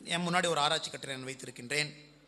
என் முன்னாடி ஒரு ஆராய்ச்சி கட்டுரை நான் வைத்திருக்கின்றேன்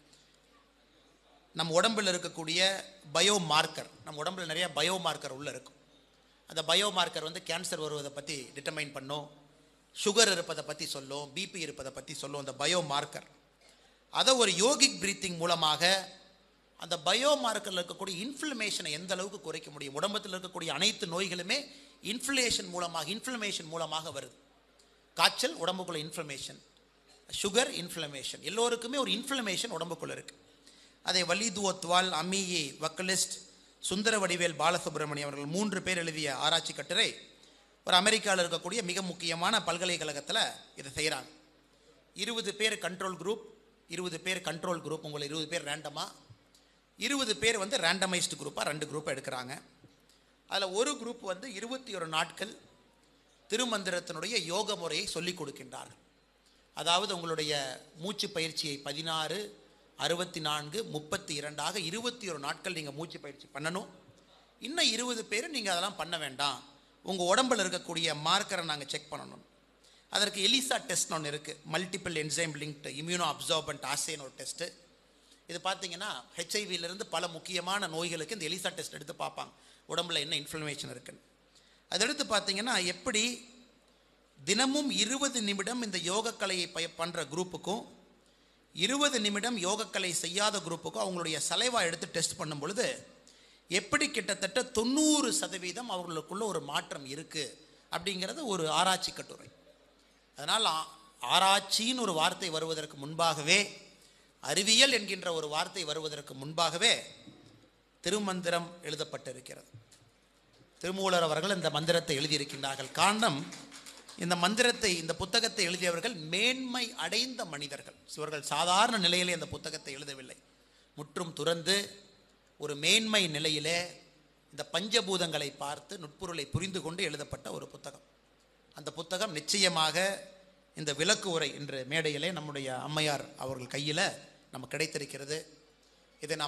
நம் உடம்பில் இருக்கக்கூடிய பயோ மார்க்கர் நம்ம உடம்புல நிறைய பயோ மார்க்கர் உள்ள இருக்கும் அந்த பயோ மார்க்கர் வந்து கேன்சர் வருவதை பற்றி டிட்டர்மைன் பண்ணும் சுகர் இருப்பதை பற்றி சொல்லும் பிபி இருப்பதை பற்றி சொல்லும் அந்த பயோ மார்க்கர் அதை ஒரு யோகிக் பிரீத்திங் மூலமாக அந்த பயோ மார்க்கரில் இருக்கக்கூடிய இன்ஃப்ளமேஷனை எந்த அளவுக்கு குறைக்க முடியும் உடம்பத்தில் இருக்கக்கூடிய அனைத்து நோய்களுமே இன்ஃப்ளேஷன் மூலமாக இன்ஃப்ளமேஷன் மூலமாக வருது காய்ச்சல் உடம்புக்குள்ள இன்ஃப்ளமேஷன் சுகர் இன்ஃப்ளமேஷன் எல்லோருக்குமே ஒரு இன்ஃப்ளமேஷன் உடம்புக்குள்ள இருக்கு அதை வலிதுவத்வால் அம்மியி வக்கலிஸ்ட் சுந்தர வடிவேல் பாலசுப்ரமணியம் அவர்கள் மூன்று பேர் எழுதிய ஆராய்ச்சி கட்டுரை ஒரு அமெரிக்காவில் இருக்கக்கூடிய மிக முக்கியமான பல்கலைக்கழகத்தில் இதை செய்கிறாங்க இருபது பேர் கண்ட்ரோல் குரூப் இருபது பேர் கண்ட்ரோல் குரூப் உங்களை இருபது பேர் ரேண்டமாக இருபது பேர் வந்து ரேண்டமைஸ்டு குரூப்பாக ரெண்டு குரூப் எடுக்கிறாங்க அதில் ஒரு குரூப் வந்து இருபத்தி ஒரு நாட்கள் திருமந்திரத்தினுடைய யோக முறையை சொல்லிக் கொடுக்கின்றார்கள் அதாவது உங்களுடைய மூச்சு பயிற்சியை பதினாறு அறுபத்தி நான்கு முப்பத்தி இரண்டாக இருபத்தி ஒரு நாட்கள் நீங்கள் மூச்சு பயிற்சி பண்ணணும் இன்னும் இருபது பேர் நீங்கள் அதெல்லாம் பண்ண வேண்டாம் உங்கள் உடம்பில் இருக்கக்கூடிய மார்க்கரை நாங்கள் செக் பண்ணணும் அதற்கு எலிசா டெஸ்ட் ஒன்று இருக்குது multiple enzyme linked immuno absorbent ஆசேன்னு ஒரு டெஸ்ட்டு இது பார்த்தீங்கன்னா ஹெச்ஐவியிலிருந்து பல முக்கியமான நோய்களுக்கு இந்த எலிசா டெஸ்ட் எடுத்து பார்ப்பாங்க உடம்புல என்ன இன்ஃப்ளமேஷன் இருக்குன்னு அதை எடுத்து பார்த்தீங்கன்னா எப்படி தினமும் இருபது நிமிடம் இந்த யோகக்கலையை பய பண்ணுற குரூப்புக்கும் இருபது நிமிடம் யோகக்கலை செய்யாத குரூப்புக்கும் அவங்களுடைய சலைவா எடுத்து டெஸ்ட் பண்ணும் பொழுது எப்படி கிட்டத்தட்ட தொண்ணூறு சதவீதம் அவர்களுக்குள்ள ஒரு மாற்றம் இருக்குது அப்படிங்கிறது ஒரு ஆராய்ச்சி கட்டுரை அதனால் ஆ- ஆராய்ச்சின்னு ஒரு வார்த்தை வருவதற்கு முன்பாகவே அறிவியல் என்கின்ற ஒரு வார்த்தை வருவதற்கு முன்பாகவே திருமந்திரம் எழுதப்பட்டிருக்கிறது திருமூலர் அவர்கள் இந்த மந்திரத்தை எழுதியிருக்கின்றார்கள் காரணம் இந்த மந்திரத்தை இந்த புத்தகத்தை எழுதியவர்கள் மேன்மை அடைந்த மனிதர்கள் இவர்கள் சாதாரண நிலையிலே இந்த புத்தகத்தை எழுதவில்லை முற்றும் துறந்து ஒரு மேன்மை நிலையிலே இந்த பஞ்சபூதங்களை பார்த்து நுட்பொருளை புரிந்து கொண்டு எழுதப்பட்ட ஒரு புத்தகம் அந்த புத்தகம் நிச்சயமாக இந்த விளக்கு உரை என்ற மேடையிலே நம்முடைய அம்மையார் அவர்கள் கையில் நமக்கு கிடைத்திருக்கிறது இதை நாம்